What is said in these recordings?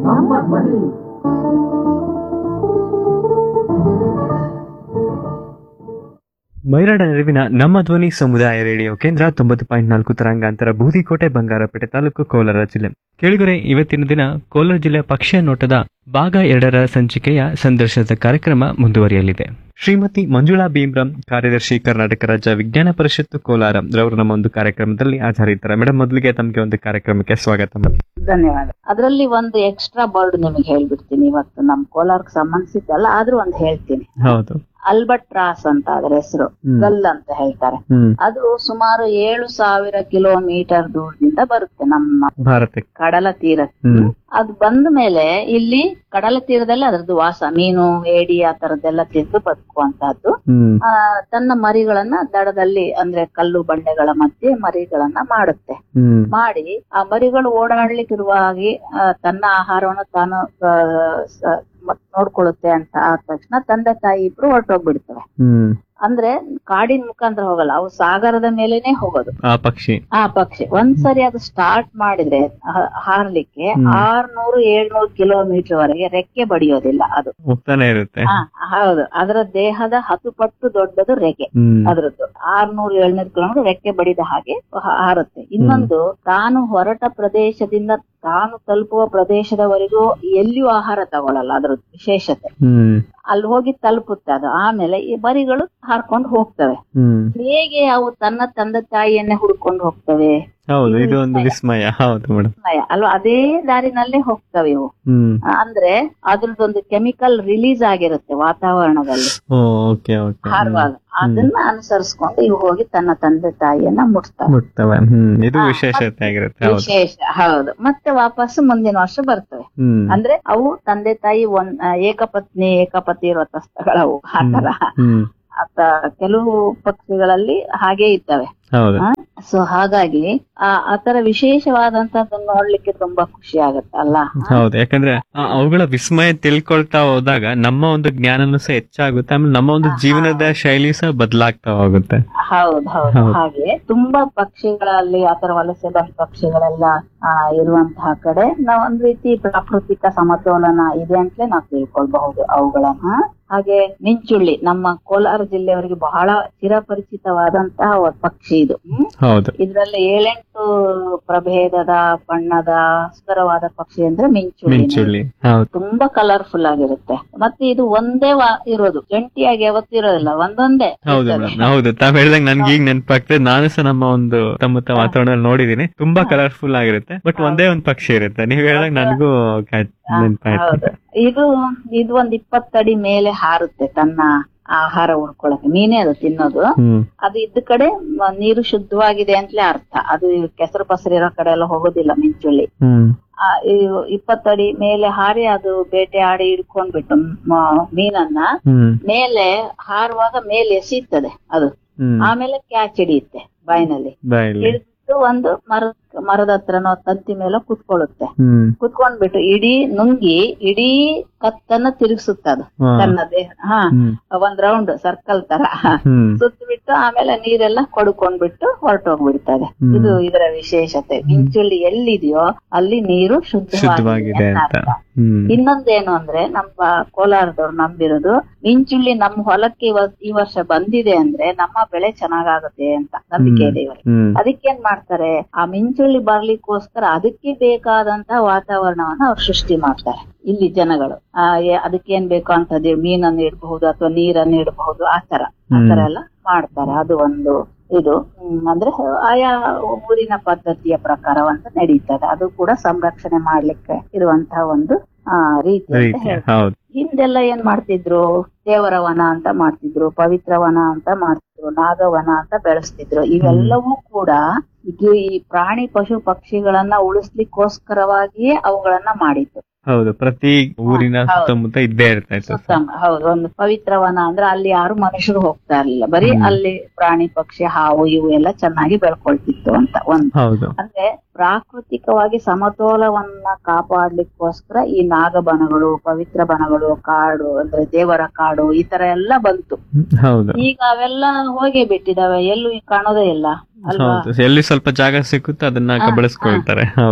ನಮ್ಮ ಧ್ವನಿ ಮೈರಾಡ ನೆರವಿನ ನಮ್ಮ ಧ್ವನಿ ಸಮುದಾಯ ರೇಡಿಯೋ ಕೇಂದ್ರ ತೊಂಬತ್ತು ಪಾಯಿಂಟ್ ನಾಲ್ಕು ತರಂಗಾಂತರ ಬೂದಿಕೋಟೆ ಬಂಗಾರಪೇಟೆ ತಾಲೂಕು ಕೋಲಾರ ಜಿಲ್ಲೆ ಕೇಳಿದರೆ ಇವತ್ತಿನ ದಿನ ಕೋಲಾರ ಜಿಲ್ಲೆ ಪಕ್ಷಿಯ ನೋಟದ ಭಾಗ ಎರಡರ ಸಂಚಿಕೆಯ ಸಂದರ್ಶನದ ಕಾರ್ಯಕ್ರಮ ಮುಂದುವರಿಯಲಿದೆ ಶ್ರೀಮತಿ ಮಂಜುಳಾ ಭೀಮ್ರಾಮ್ ಕಾರ್ಯದರ್ಶಿ ಕರ್ನಾಟಕ ರಾಜ್ಯ ವಿಜ್ಞಾನ ಪರಿಷತ್ತು ಕೋಲಾರ ರವರು ನಮ್ಮ ಒಂದು ಕಾರ್ಯಕ್ರಮದಲ್ಲಿ ಹಾಜರಿದ್ದಾರೆ ಮೇಡಮ್ ಮೊದಲಿಗೆ ತಮಗೆ ಒಂದು ಕಾರ್ಯಕ್ರಮಕ್ಕೆ ಸ್ವಾಗತ madam. ಧನ್ಯವಾದ ಅದರಲ್ಲಿ ಒಂದು ಎಕ್ಸ್ಟ್ರಾ ಬರ್ಡ್ ನಿಮಗೆ ಹೇಳ್ಬಿಡ್ತೀನಿ ಇವತ್ತು ನಮ್ ಕೋಲಾರಕ್ಕೆ ಸಂಬಂಧಿಸಿದ್ದಲ್ಲ ಆದ್ರೂ ಒಂದು ಹೇಳ್ತೀನಿ ಹೌದು ಅಲ್ಬಟ್ರಾಸ್ ಅಂತ ಅದ್ರ ಹೆಸರು ಹ್ಮ್. ಗಲ್ ಅಂತ ಹೇಳ್ತಾರೆ ಹ್ಮ್ ಅದು ಸುಮಾರು ಏಳು ಸಾವಿರ ಕಿಲೋಮೀಟರ್ ದೂರದಿಂದ ಬರುತ್ತೆ ನಮ್ಮ ಭಾರತಕ್ಕೆ ಕಡಲ ತೀರಕ್ಕೆ ಹ್ಮ್ ಅದು ಬಂದ ಮೇಲೆ ಇಲ್ಲಿ ಕಡಲ ತೀರದಲ್ಲಿ ಅದರದ್ದು ವಾಸ ಮೀನು ಏಡಿ ಆ ತರದ್ದೆಲ್ಲ ತಿಂದು ಬದುಕುವಂತಹದ್ದು ಹ್ಮ್ ಆ, ತನ್ನ ಮರಿಗಳನ್ನ ದಡದಲ್ಲಿ ಅಂದ್ರೆ ಕಲ್ಲು ಬಂಡೆಗಳ ಮಧ್ಯೆ ಮರಿಗಳನ್ನ ಮಾಡುತ್ತೆ ಹ್ಮ್ ಮಾಡಿ ಆ ಮರಿಗಳು ಓಡಾಡ್ಲಿಕ್ಕಿರುವ ಹಾಗೆ ಆ, ತನ್ನ ಆಹಾರವನ್ನು ತಾನು ಆ, ಸ- ಮತ್ ನೋಡ್ಕೊಳ್ಳುತ್ತೆ ಅಂತ ಆದ ತಕ್ಷಣ ತಂದೆ ತಾಯಿ ಇಬ್ರು ಹೊರಟೋಗ್ಬಿಡ್ತವೆ ಹ್ಮ್ ಅಂದ್ರೆ ಕಾಡಿನ ಮುಖಾಂತರ ಹೋಗಲ್ಲ ಅವು ಸಾಗರದ ಮೇಲೇನೆ ಹೋಗೋದು ಆ ಪಕ್ಷಿ ಆ ಪಕ್ಷಿ ಒಂದ್ಸರಿ ಅದು ಸ್ಟಾರ್ಟ್ ಮಾಡಿದ್ರೆ ಹ- ಹಾರ್ಲಿಕ್ಕೆ ಹ್ಮ್. ಆರ್ನೂರು ಏಳ್ನೂರು ಕಿಲೋಮೀಟರ್ ವರೆಗೆ ರೆಕ್ಕೆ ಬಡಿಯೋದಿಲ್ಲ ಅದು ಹೋಗ್ತಾನೆ ಇರುತ್ತೆ ಹಾ ಹೌದು ಅದರ ದೇಹದ ಹತ್ತು ಪಟ್ಟು ದೊಡ್ಡದು ರೆಕ್ಕೆ ಹ್ಮ್ ಅದ್ರದ್ದು ಆರ್ನೂರು ಏಳ್ನೂರು ಕಿಲೋಮೀಟರ್ ರೆಕ್ಕೆ ಬಡಿದ ಹಾಗೆ ಹ- ಹಾರುತ್ತೆ ಇನ್ನೊಂದು ತಾನು ಹೊರಟ ಪ್ರದೇಶದಿಂದ ತಾನು ತಲುಪುವ ಪ್ರದೇಶದವರೆಗೂ ಎಲ್ಲಿಯೂ ಆಹಾರ ತಗೊಳಲ್ಲ ಅದ್ರದ್ದು ವಿಶೇಷತೆ ಹ್ಮ್ ಅಲ್ಲಿ ಹೋಗಿ ತಲುಪುತ್ತೆ ಅದು ಆಮೇಲೆ ಈ ಮರಿಗಳು ಹಾರ್ಕೊಂಡು ಹೋಗ್ತವೆ ಹ್ಮ್ ಹೇಗೆ ಅವು ತನ್ನ ತಂದೆ ತಾಯಿಯನ್ನೇ ಹುಡ್ಕೊಂಡು ಹೋಗ್ತವೆ ಹೌದು ಇದು ಒಂದು ವಿಸ್ಮಯ ಹೌದು ಮೇಡಮ್ ಸಮಯ ಅಲ್ವಾ ಅದೇ ದಾರಿನಲ್ಲೇ ಹೋಗ್ತವೆ ಇವು ಹ್ಮ್ ಅಂದ್ರೆ ಅದ್ರದ್ದೊಂದು ಕೆಮಿಕಲ್ ರಿಲೀಸ್ ಆಗಿರುತ್ತೆ ವಾತಾವರಣದಲ್ಲಿ ಓಕೆ ಓಕೆ ಹಾರುವಾಗ ಅದನ್ನ ಅನುಸರಿಸ್ಕೊಂಡು ಇವು ಹೋಗಿ ತನ್ನ ತಂದೆ ತಾಯಿಯನ್ನ ಮುಟ್ತವೆ ಮುಟ್ತವೆ ಹ್ಮ್ ಇದು ಹಾ, ವಿಶೇಷತೆ ಆಗಿರುತ್ತೆ ಹೌದು ವಿಶೇಷ ಹೌದು ಮತ್ತೆ ವಾಪಸ್ ಮುಂದಿನ ವರ್ಷ ಬರ್ತವೆ ಹ್ಮ್ ಅಂದ್ರೆ ಅವು ತಂದೆ ತಾಯಿ ಒಂದ್ ಆ, ಏಕಪತ್ನಿ ಏಕಪತಿ ವ್ರತಸ್ಥಗಳವು ಆತರ ಹ್ಮ್ ಆತ ಕೆಲವು ಪಕ್ಷಿಗಳಲ್ಲಿ ಹಾಗೆ ಇರ್ತವೆ ಹೌದು ಸೊ ಹಾಗಾಗಿ ಆ ಆತರ ವಿಶೇಷವಾದಂತದ್ದನ್ನ ನೋಡ್ಲಿಕ್ಕೆ ತುಂಬಾ ಖುಷಿ ಆಗತ್ತೆ ಅಲ್ಲ ಹೌದು ಯಾಕಂದ್ರೆ ಆ- ಅವುಗಳ ವಿಸ್ಮಯ ತಿಳ್ಕೊಳ್ತಾ ಹೋದಾಗ ನಮ್ಮ ಒಂದು ಜ್ಞಾನನೂ ಸಹ ಹೆಚ್ಚಾಗುತ್ತೆ ಆಮೇಲೆ ನಮ್ಮ ಒಂದು ಜೀವನದ ಶೈಲಿ ಸಹ ಬದಲಾಗ್ತಾ ಹೋಗುತ್ತೆ ಹೌದು ಹೌದು ಹೌದು. ಹಾಗೆ ತುಂಬಾ ಪಕ್ಷಿಗಳಲ್ಲಿ ಆತರ ವಲಸೆ ಬಂದ ಪಕ್ಷಿಗಳೆಲ್ಲ ಆ, ಇರುವಂತಹ ಕಡೆ ನಾವು ಒಂದ್ ರೀತಿ ಪ್ರಾಕೃತಿಕ ಸಮತೋಲನ ಇದೆ ಅಂತಲೇ ನಾವು ತಿಳ್ಕೊಳ್ಬಹುದು ಅವುಗಳನ್ನ ಹಾಗೆ ಮಿಂಚುಳ್ಳಿ ನಮ್ಮ ಕೋಲಾರ ಜಿಲ್ಲೆಯವರಿಗೆ ಬಹಳ ಚಿರಪರಿಚಿತವಾದಂತಹ ಒಂದ್ ಪಕ್ಷಿ ಇದು ಹ್ಮ್ ಹೌದು ಇದ್ರಲ್ಲಿ ಏಳೆಂಟು ಪ್ರಭೇದದ ಬಣ್ಣದ ಸುಂದರವಾದ ಪಕ್ಷಿ ಅಂದ್ರೆ ಮಿಂಚುಳ್ಳಿ ಮಿಂಚುಳ್ಳಿ ಹೌದು ತುಂಬಾ ಕಲರ್ಫುಲ್ ಆಗಿರುತ್ತೆ ಮತ್ತೆ ಇದು ಒಂದೇ ವಾ- ಇರೋದು ಜಂಟಿಯಾಗಿ ಯಾವತ್ತೂ ಇರೋದಿಲ್ಲ ಒಂದೊಂದೇ ಹೌದು ಇರ್ತದೆ. ಮೇಡಮ್ ಹೌದು ತಾವ್ ಹೇಳ್ದಂಗ್ ನನ್ಗೆ ಈಗ ನೆನಪಾಗ್ತದೆ ನಾನು ಸಹ ನಮ್ಮ ಒಂದು ಸುತ್ತಮುತ್ತ ವಾತಾವರಣದಲ್ಲಿ ನೋಡಿದೀನಿ ತುಂಬಾ ಕಲರ್ಫುಲ್ ಆಗಿರುತ್ತೆ ಬಟ್ ಒಂದೇ ಒಂದ್ ಪಕ್ಷಿ ಇರುತ್ತೆ ನೀವ್ ಹೇಳ್ದಾಗ ನನಗೂ ಹಾ, ನೆನಪಾಯ್ತು ಹೌದು ಇದು ಇದು ಒಂದ್ ಇಪ್ಪತ್ತಡಿ ಮೇಲೆ ಹಾರುತ್ತೆ ತನ್ನ ಆಹಾರ ಉಳ್ಕೊಳಕ್ಕೆ ಮೀನೇ ಅದು ತಿನ್ನೋದು ಹ್ಮ್ ಅದು ಇದ್ದ ಕಡೆ ಮ- ನೀರು ಶುದ್ಧವಾಗಿದೆ ಅಂತಲೇ ಅರ್ಥ ಅದು ಕೆಸರು ಪಸರು ಇರೋ ಕಡೆ ಎಲ್ಲ ಹೋಗೋದಿಲ್ಲ ಮಿಂಚುಳ್ಳಿ ಹ್ಮ್ ಆ, ಇವು ಇಪ್ಪತ್ತಡಿ ಮೇಲೆ ಹಾರಿ ಅದು ಬೇಟೆ ಆಡಿ ಹಿಡ್ಕೊಂಡ್ಬಿಟ್ಟು ಮ- ಮೀನನ್ನ ಹ್ಮ್ ಮೇಲೆ ಹಾರುವಾಗ ಮೇಲೆ ಎಸೀತದೆ ಅದು ಹ್ಮ್ ಆಮೇಲೆ ಕ್ಯಾಚ್ ಹಿಡಿಯುತ್ತೆ ಬಾಯಿನಲ್ಲಿ ಬಾಯಲ್ಲಿ ಹಿಡಿದು ಒಂದು ಮರ ಮರದ ಹತ್ರನೋ ತಂತಿ ಮೇಲೆ ಕುತ್ಕೊಳ್ಳುತ್ತೆ ಹ್ಮ್ ಕುತ್ಕೊಂಡ್ಬಿಟ್ಟು ಇಡೀ ನುಂಗಿ ಇಡೀ ಕತ್ತನ್ನ ತಿರುಗಿಸುತ್ತೆ ಅದು ಹಾ. ತನ್ನ ದೇಹ ಹಾ ಹ್ಮ್ ಒಂದ್ ರೌಂಡ್ ಸರ್ಕಲ್ ತರ ಹ್ಮ್ ಸುತ್ತಬಿಟ್ಟು ಆಮೇಲೆ ನೀರೆಲ್ಲ ಕೊಡ್ಕೊಂಡ್ಬಿಟ್ಟು ಹೊರಟೋಗ್ಬಿಡ್ತದೆ ಹ್ಮ್. ಇದು ಇದರ ವಿಶೇಷತೆ ಮಿಂಚುಳ್ಳಿ ಎಲ್ಲಿದೆಯೋ ಅಲ್ಲಿ ನೀರು ಶುದ್ಧವಾಗಿದೆ ಶುದ್ಧವಾಗಿದೆ ಅಂತ ಅಂತ ಅರ್ಥ. ಹ್ಮ್ ಇನ್ನೊಂದೇನು ಅಂದ್ರೆ ನಮ್ಮ ಕೋಲಾರದವ್ರು ನಂಬಿರೋದು ಮಿಂಚುಳ್ಳಿ ನಮ್ಮ ಹೊಲಕ್ಕೆ ಇವ- ಈ ವರ್ಷ ಬಂದಿದೆ ಅಂದ್ರೆ ನಮ್ಮ ಬೆಳೆ ಚೆನ್ನಾಗಾಗುತ್ತೆ ಅಂತ ನಂಬಿಕೆ ಇದೆ ಇವರಿಗೆ ಹ್ಮ್ ಅದಕ್ಕೇನ್ ಮಾಡ್ತಾರೆ ಆ ಮಿಂಚುಳ್ಳಿ ಬರ್ಲಿಕ್ಕೋಸ್ಕರ ಅದಕ್ಕೆ ಬೇಕಾದಂತಹ ವಾತಾವರಣವನ್ನ ಅವ್ರು ಸೃಷ್ಟಿ ಮಾಡ್ತಾರೆ ಇಲ್ಲಿ ಜನಗಳು ಆ ಏ- ಅದಕ್ಕೇನ್ ಬೇಕು ಅಂತದ್ದು ಮೀನನ್ನು ಇಡಬಹುದು ಅಥವಾ ನೀರನ್ನು ಇಡಬಹುದು ಆತರ ಆತರ ಎಲ್ಲ ಮಾಡ್ತಾರೆ ಅದು ಒಂದು ಇದು ಹ್ಮ್, ಅಂದ್ರೆ ಆಯಾ ಊರಿನ ಪದ್ಧತಿಯ ಪ್ರಕಾರವಂತ ನಡೀತದೆ ಅದು ಕೂಡ ಸಂರಕ್ಷಣೆ ಮಾಡ್ಲಿಕ್ಕೆ ಇರುವಂತಹ ಒಂದು ಆ ರೀತಿ ಅಂತ ರೀತಿ ಹೇಳ್ತಾರೆ ಹೌದು ಹಿಂದೆಲ್ಲ ಏನ್ ಮಾಡ್ತಿದ್ರು ದೇವರ ವನ ಅಂತ ಮಾಡ್ತಿದ್ರು ಪವಿತ್ರ ವನ ಅಂತ ಮಾಡ್ತಿದ್ರು ನಾಗವನ ಅಂತ ಬೆಳೆಸ್ತಿದ್ರು ಇವೆಲ್ಲವೂ ಕೂಡ ಇದು ಈ ಪ್ರಾಣಿ ಪಶು ಪಕ್ಷಿಗಳನ್ನ ಉಳಿಸ್ಲಿಕ್ಕೋಸ್ಕರವಾಗಿಯೇ ಅವುಗಳನ್ನ ಮಾಡಿದ್ದು ಹೌದು ಪ್ರತಿ ಊರಿನ ಹೌದು. ಸುತ್ತಮುತ್ತ ಇದ್ದೇ ಇರ್ತಾ ಇತ್ತು ಸುತ್ತ ಹೌದು ಒಂದು ಪವಿತ್ರ ವನ ಅಂದ್ರೆ ಅಲ್ಲಿ ಯಾರು ಮನುಷ್ಯರು ಹೋಗ್ತಾ ಇರ್ಲಿಲ್ಲ ಬರೀ ಹ್ಮ್. ಅಲ್ಲಿ ಪ್ರಾಣಿ ಪಕ್ಷಿ ಹಾವು ಇವು ಎಲ್ಲ ಚೆನ್ನಾಗಿ ಬೆಳ್ಕೊಳ್ತಿತ್ತು ಅಂತ ಒಂದು ಹೌದು ಅಂದ್ರೆ ಪ್ರಾಕೃತಿಕವಾಗಿ ಸಮತೋಲವನ್ನ ಕಾಪಾಡ್ಲಿಕ್ಕೋಸ್ಕರ ಈ ನಾಗಬನಗಳು ಪವಿತ್ರ ಬನಗಳು ಕಾಡು ಅಂದ್ರೆ ದೇವರ ಕಾಡು ಈ ತರ ಎಲ್ಲ ಬಂತು ಹ್ಮ್, ಹೌದು ಈಗ ಅವೆಲ್ಲ ಹೋಗೇ ಬಿಟ್ಟಿದಾವೆ ಎಲ್ಲೂ ಈಗ ಕಾಣೋದೇ ಇಲ್ಲ ಅಲ್ವಾ ಹೌದು ಎಲ್ಲಿ ಸ್ವಲ್ಪ ಜಾಗ ಸಿಕ್ಕುತ್ತೆ ಅದನ್ನ ಹಾ, ಕಬಳಿಸ್ಕೊಳ್ತಾರೆ ಹೌದು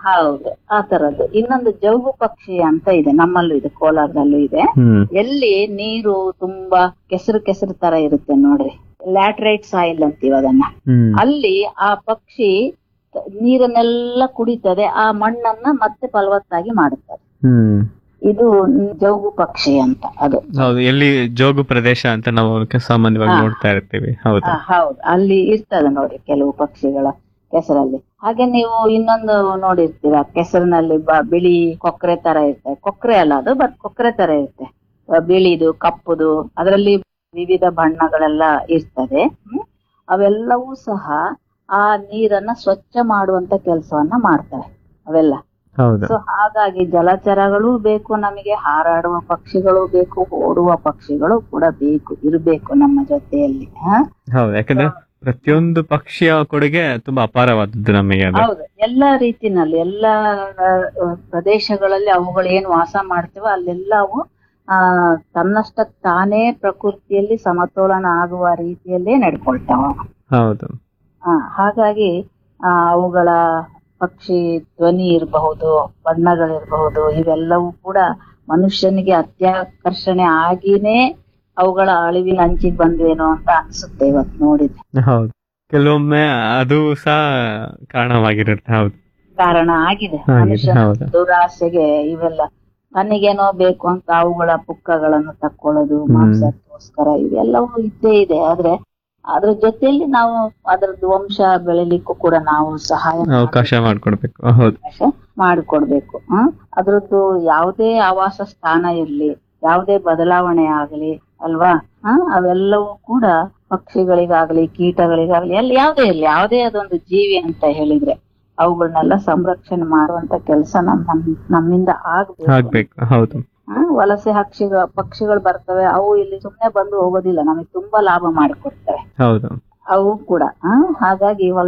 ಹೌದು ಆ ತರದ್ದು ಇನ್ನೊಂದು ಜೌಗು ಪಕ್ಷಿ ಅಂತ ಇದೆ ನಮ್ಮಲ್ಲೂ ಇದೆ ಕೋಲಾರದಲ್ಲೂ ಇದೆ ಹ್ಮ್ ಎಲ್ಲಿ ನೀರು ತುಂಬಾ ಕೆಸರು ಕೆಸರು ತರ ಇರುತ್ತೆ ನೋಡ್ರಿ ಲ್ಯಾಟ್ರೈಟ್ ಸಾಯಿಲ್ ಅಂತೀವಿ ಅದನ್ನ ಹ್ಮ್ ಅಲ್ಲಿ ಆ ಪಕ್ಷಿ ನೀರನ್ನೆಲ್ಲ ಕುಡಿತದೆ ಆ ಮಣ್ಣನ್ನ ಮತ್ತೆ ಫಲವತ್ತಾಗಿ ಮಾಡುತ್ತದೆ ಹ್ಮ್ ಇದು ಜೌಗು ಪಕ್ಷಿ ಅಂತ ಅದು ಹೌದು ಎಲ್ಲಿ ಜೋಗು ಪ್ರದೇಶ ಅಂತ ನಾವು ಸಾಮಾನ್ಯವಾಗಿ ಹಾ. ನೋಡ್ತಾ ಇರ್ತೀವಿ ಹೌದು ಆ, ಹೌದು ಅಲ್ಲಿ ಇರ್ತದೆ ನೋಡಿ ಕೆಲವು ಪಕ್ಷಿಗಳ ಕೆಸರಲ್ಲಿ ಹಾಗೆ ನೀವು ಇನ್ನೊಂದು ನೋಡಿರ್ತೀರ ಕೆಸರಿನಲ್ಲಿ ಬ- ಬಿಳಿ ಕೊಕ್ರೆ ತರ ಇರ್ತದೆ ಕೊಕ್ರೆ ಅಲ್ಲ ಅದು ಬಟ್ ಕೊಕ್ರೆ ತರ ಇರುತ್ತೆ ಆ, ಬಿಳಿದು ಕಪ್ಪುದು ಅದರಲ್ಲಿ ವಿವಿಧ ಬಣ್ಣಗಳೆಲ್ಲ ಇರ್ತದೆ ಹ್ಮ್? ಅವೆಲ್ಲವೂ ಸಹ ಆ ನೀರನ್ನ ಸ್ವಚ್ಛ ಮಾಡುವಂತ ಕೆಲಸವನ್ನ ಮಾಡ್ತವೆ ಅವೆಲ್ಲ ಹೌದು ಸೊ ಹಾಗಾಗಿ ಜಲಚರಗಳು ಬೇಕು ನಮಗೆ ಹಾರಾಡುವ ಪಕ್ಷಿಗಳು ಬೇಕು ಓಡುವ ಪಕ್ಷಿಗಳು ಕೂಡ ಬೇಕು ಇರಬೇಕು ನಮ್ಮ ಜೊತೆಯಲ್ಲಿ ಹ? ಹೌದು ಯಾಕಂದ್ರೆ ಪ್ರತಿಯೊಂದು ಪಕ್ಷಿಯ ಕೊಡುಗೆ ತುಂಬಾ ಅಪಾರವಾದದ್ದು ನಮಗೆ ಅದು ಹೌದು ಎಲ್ಲಾ ರೀತಿನಲ್ಲಿ ಎಲ್ಲಾ ಆ, ಪ್ರದೇಶಗಳಲ್ಲಿ ಅವುಗಳು ಏನು ವಾಸ ಮಾಡ್ತೇವೋ ಅಲ್ಲೆಲ್ಲವೂ ಆ ತನ್ನಷ್ಟ ತಾನೇ ಪ್ರಕೃತಿಯಲ್ಲಿ ಸಮತೋಲನ ಆಗುವ ರೀತಿಯಲ್ಲೇ ನಡ್ಕೊಳ್ತಾವ ಹೌದು ಆ, ಹಾಗಾಗಿ ಆ, ಅವುಗಳ ಪಕ್ಷಿ ಧ್ವನಿ ಇರಬಹುದು ಬಣ್ಣಗಳಿರಬಹುದು ಇವೆಲ್ಲವೂ ಕೂಡ ಮನುಷ್ಯನಿಗೆ ಅತ್ಯಾಕರ್ಷಣೆ ಆಗಿನೇ ಅವುಗಳ ಅಳಿವಿನ ಅಂಚಿಗೆ ಬಂದ್ವೇನೋ ಅಂತ ಅನ್ಸುತ್ತೆ ಇವತ್ತು ನೋಡಿದ್ರೆ ಹೌದು ಕೆಲವೊಮ್ಮೆ ಅದು ಸಹ ಕಾರಣವಾಗಿರುತ್ತೆ ಹೌದು ಕಾರಣ ಆಗಿದೆ ಆಗಿದೆ, ಮನುಷ್ಯನ ಹೌದು. ದುರಾಸೆಗೆ ಇವೆಲ್ಲ ತನಗೇನೋ ಬೇಕು ಅಂತ ಅವುಗಳ ಪುಕ್ಕಗಳನ್ನು ತಕ್ಕೊಳ್ಳೋದು ಹ್ಮ್. ಮಾಂಸಕ್ಕೋಸ್ಕರ ಇವೆಲ್ಲವೂ ಇದ್ದೇ ಇದೆ ಆದ್ರೆ ಅದ್ರ ಜೊತೆಯಲ್ಲಿ ನಾವು ಅದರದ್ದು ವಂಶ ಬೆಳಿಲಿಕ್ಕೂ ಕೂಡ ನಾವು ಸಹಾಯ ಅವಕಾಶ ಮಾಡ್ಕೊಡ್ಬೇಕು ಹೌದು ಅವಕಾಶ ಮಾಡಿಕೊಡ್ಬೇಕು ಹ್ಮ್ ಅದ್ರದ್ದು ಯಾವುದೇ ಆವಾಸ ಸ್ಥಾನ ಇರ್ಲಿ ಯಾವುದೇ ಬದಲಾವಣೆ ಆಗಲಿ ಅಲ್ವಾ ಹ ಅವೆಲ್ಲವೂ ಕೂಡ ಪಕ್ಷಿಗಳಿಗಾಗ್ಲಿ ಕೀಟಗಳಿಗಾಗ್ಲಿ ಎಲ್ಲಿ ಯಾವುದೇ ಇರ್ಲಿ ಯಾವುದೇ ಅದೊಂದು ಜೀವಿ ಅಂತ ಹೇಳಿದ್ರೆ ಅವುಗಳನ್ನೆಲ್ಲ ಸಂರಕ್ಷಣೆ ಮಾಡುವಂತ ಕೆಲಸ ನಮ್ಮ ನಮ್ಮಿಂದ ಆಗ್ಬೇಕು ಆಗ್ಬೇಕು ಹೌದು ಹ್ಮ್ ವಲಸೆ ಹಕ್ಷಿಗಳ ಪಕ್ಷಿಗಳು ಬರ್ತವೆ ಅವು ಇಲ್ಲಿ ಸುಮ್ನೆ ಬಂದು ಹೋಗೋದಿಲ್ಲ ನಮಗೆ ತುಂಬಾ ಲಾಭ ಮಾಡಿಕೊಡ್ತವೆ ಹೌದು ಅವು ಕೂಡ ಹ್ಮ್ ಹಾಗಾಗಿ